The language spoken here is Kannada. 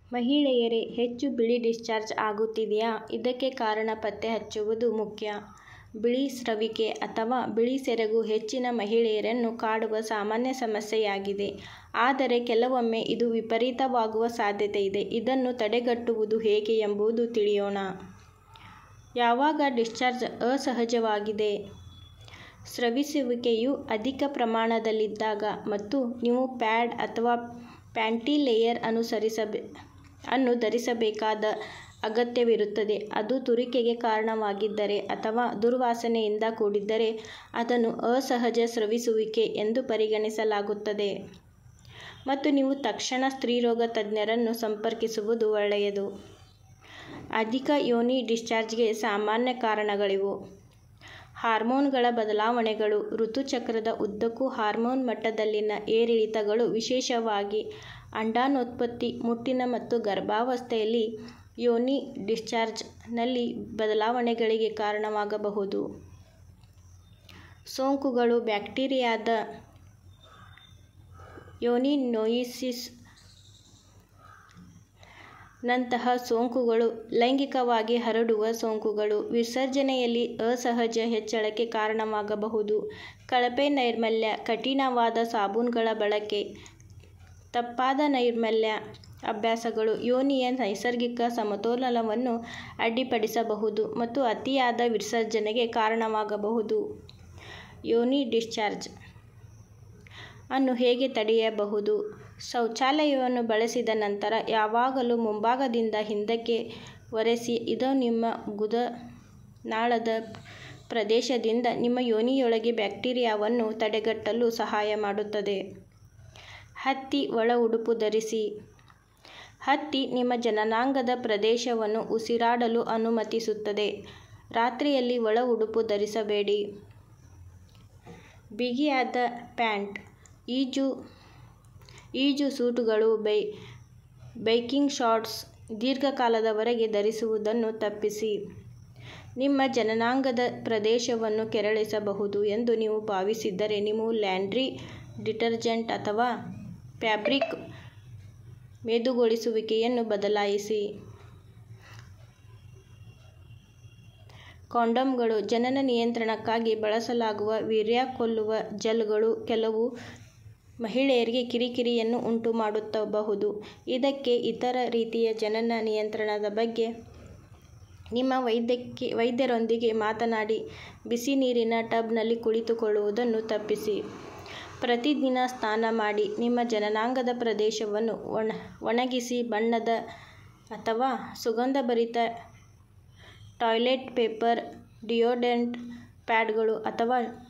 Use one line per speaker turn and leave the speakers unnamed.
ಮಹಿಳೆಯರೇ ಹೆಚ್ಚು ಬಿಳಿ ಡಿಸ್ಚಾರ್ಜ್ ಆಗುತ್ತಿದೆಯಾ ಇದಕ್ಕೆ ಕಾರಣ ಪತ್ತೆ ಹಚ್ಚುವುದು ಮುಖ್ಯ ಬಿಳಿ ಸ್ರವಿಕೆ ಅಥವಾ ಬಿಳಿ ಸೆರಗು ಹೆಚ್ಚಿನ ಮಹಿಳೆಯರನ್ನು ಕಾಡುವ ಸಾಮಾನ್ಯ ಸಮಸ್ಯೆಯಾಗಿದೆ ಆದರೆ ಕೆಲವೊಮ್ಮೆ ಇದು ವಿಪರೀತವಾಗುವ ಸಾಧ್ಯತೆಯಿದೆ ಇದನ್ನು ತಡೆಗಟ್ಟುವುದು ಹೇಗೆ ಎಂಬುದು ತಿಳಿಯೋಣ ಯಾವಾಗ ಡಿಸ್ಚಾರ್ಜ್ ಅಸಹಜವಾಗಿದೆ ಸ್ರವಿಸುವಿಕೆಯು ಅಧಿಕ ಪ್ರಮಾಣದಲ್ಲಿದ್ದಾಗ ಮತ್ತು ನೀವು ಪ್ಯಾಡ್ ಅಥವಾ ಪ್ಯಾಂಟಿ ಲೇಯರ್ ಅನುಸರಿಸಬೆ ಅನ್ನು ಧರಿಸಬೇಕಾದ ಅಗತ್ಯವಿರುತ್ತದೆ ಅದು ತುರಿಕೆಗೆ ಕಾರಣವಾಗಿದ್ದರೆ ಅಥವಾ ದುರ್ವಾಸನೆಯಿಂದ ಕೂಡಿದ್ದರೆ ಅದನ್ನು ಅಸಹಜ ಸ್ರವಿಸುವಿಕೆ ಎಂದು ಪರಿಗಣಿಸಲಾಗುತ್ತದೆ ಮತ್ತು ನೀವು ತಕ್ಷಣ ಸ್ತ್ರೀರೋಗ ತಜ್ಞರನ್ನು ಸಂಪರ್ಕಿಸುವುದು ಒಳ್ಳೆಯದು ಅಧಿಕ ಯೋನಿ ಡಿಸ್ಚಾರ್ಜ್ಗೆ ಸಾಮಾನ್ಯ ಕಾರಣಗಳಿವು ಹಾರ್ಮೋನ್ಗಳ ಬದಲಾವಣೆಗಳು ಋತುಚಕ್ರದ ಉದ್ದಕ್ಕೂ ಹಾರ್ಮೋನ್ ಮಟ್ಟದಲ್ಲಿನ ಏರಿಳಿತಗಳು ವಿಶೇಷವಾಗಿ ಅಂಡಾಣೋತ್ಪತ್ತಿ ಮುಟ್ಟಿನ ಮತ್ತು ಗರ್ಭಾವಸ್ಥೆಯಲ್ಲಿ ಯೋನಿ ಡಿಸ್ಚಾರ್ಜ್ನಲ್ಲಿ ಬದಲಾವಣೆಗಳಿಗೆ ಕಾರಣವಾಗಬಹುದು ಸೋಂಕುಗಳು ಬ್ಯಾಕ್ಟೀರಿಯಾದ ಯೋನಿನೋಯಿಸಿಸ್ ನಂತಹ ಸೋಂಕುಗಳು ಲೈಂಗಿಕವಾಗಿ ಹರಡುವ ಸೋಂಕುಗಳು ವಿಸರ್ಜನೆಯಲ್ಲಿ ಅಸಹಜ ಹೆಚ್ಚಳಕ್ಕೆ ಕಾರಣವಾಗಬಹುದು ಕಳಪೆ ನೈರ್ಮಲ್ಯ ಕಠಿಣವಾದ ಸಾಬೂನುಗಳ ಬಳಕೆ ತಪ್ಪಾದ ನೈರ್ಮಲ್ಯ ಅಭ್ಯಾಸಗಳು ಯೋನಿಯ ನೈಸರ್ಗಿಕ ಸಮತೋಲನವನ್ನು ಅಡ್ಡಿಪಡಿಸಬಹುದು ಮತ್ತು ಅತಿಯಾದ ವಿಸರ್ಜನೆಗೆ ಕಾರಣವಾಗಬಹುದು ಯೋನಿ ಡಿಸ್ಚಾರ್ಜ್ ಅನ್ನು ಹೇಗೆ ತಡೆಯಬಹುದು ಶೌಚಾಲಯವನ್ನು ಬಳಸಿದ ನಂತರ ಯಾವಾಗಲೂ ಮುಂಭಾಗದಿಂದ ಹಿಂದಕ್ಕೆ ಒರೆಸಿ ಇದು ನಿಮ್ಮ ಗುದನಾಳದ ಪ್ರದೇಶದಿಂದ ನಿಮ್ಮ ಯೋನಿಯೊಳಗೆ ಬ್ಯಾಕ್ಟೀರಿಯಾವನ್ನು ತಡೆಗಟ್ಟಲು ಸಹಾಯ ಮಾಡುತ್ತದೆ ಹತ್ತಿ ಒಳ ಉಡುಪು ಧರಿಸಿ ಹತ್ತಿ ನಿಮ್ಮ ಜನನಾಂಗದ ಪ್ರದೇಶವನ್ನು ಉಸಿರಾಡಲು ಅನುಮತಿಸುತ್ತದೆ ರಾತ್ರಿಯಲ್ಲಿ ಒಳ ಉಡುಪು ಧರಿಸಬೇಡಿ ಬಿಗಿಯಾದ ಪ್ಯಾಂಟ್ ಈಜು ಈಜು ಸೂಟುಗಳು ಬೈ ಬೈಕಿಂಗ್ ಶಾರ್ಟ್ಸ್ ದೀರ್ಘಕಾಲದವರೆಗೆ ಧರಿಸುವುದನ್ನು ತಪ್ಪಿಸಿ ನಿಮ್ಮ ಜನನಾಂಗದ ಪ್ರದೇಶವನ್ನು ಕೆರಳಿಸಬಹುದು ಎಂದು ನೀವು ಭಾವಿಸಿದ್ದರೆ ನೀವು ಲ್ಯಾಂಡ್ರಿ ಡಿಟರ್ಜೆಂಟ್ ಅಥವಾ ಫ್ಯಾಬ್ರಿಕ್ ಮೆದುಗೊಳಿಸುವಿಕೆಯನ್ನು ಬದಲಾಯಿಸಿ ಕಾಂಡೋಮ್ಗಳು ಜನನ ನಿಯಂತ್ರಣಕ್ಕಾಗಿ ಬಳಸಲಾಗುವ ವೀರ್ಯ ಕೊಲ್ಲುವ ಜೆಲ್ಗಳು ಕೆಲವು ಮಹಿಳೆಯರಿಗೆ ಕಿರಿಕಿರಿಯನ್ನು ಉಂಟುಮಾಡಬಹುದು ಇದಕ್ಕೆ ಇತರ ರೀತಿಯ ಜನನ ನಿಯಂತ್ರಣದ ಬಗ್ಗೆ ನಿಮ್ಮ ವೈದ್ಯಕ್ಕೆ ವೈದ್ಯರೊಂದಿಗೆ ಮಾತನಾಡಿ ಬಿಸಿ ನೀರಿನ ಟಬ್ನಲ್ಲಿ ಕುಳಿತುಕೊಳ್ಳುವುದನ್ನು ತಪ್ಪಿಸಿ ಪ್ರತಿದಿನ ಸ್ನಾನ ಮಾಡಿ ನಿಮ್ಮ ಜನನಾಂಗದ ಪ್ರದೇಶವನ್ನು ಒಣ ಒಣಗಿಸಿ ಬಣ್ಣದ ಅಥವಾ ಸುಗಂಧಭರಿತ ಟಾಯ್ಲೆಟ್ ಪೇಪರ್ ಡಿಯೋಡೆಂಟ್ ಪ್ಯಾಡ್ಗಳು ಅಥವಾ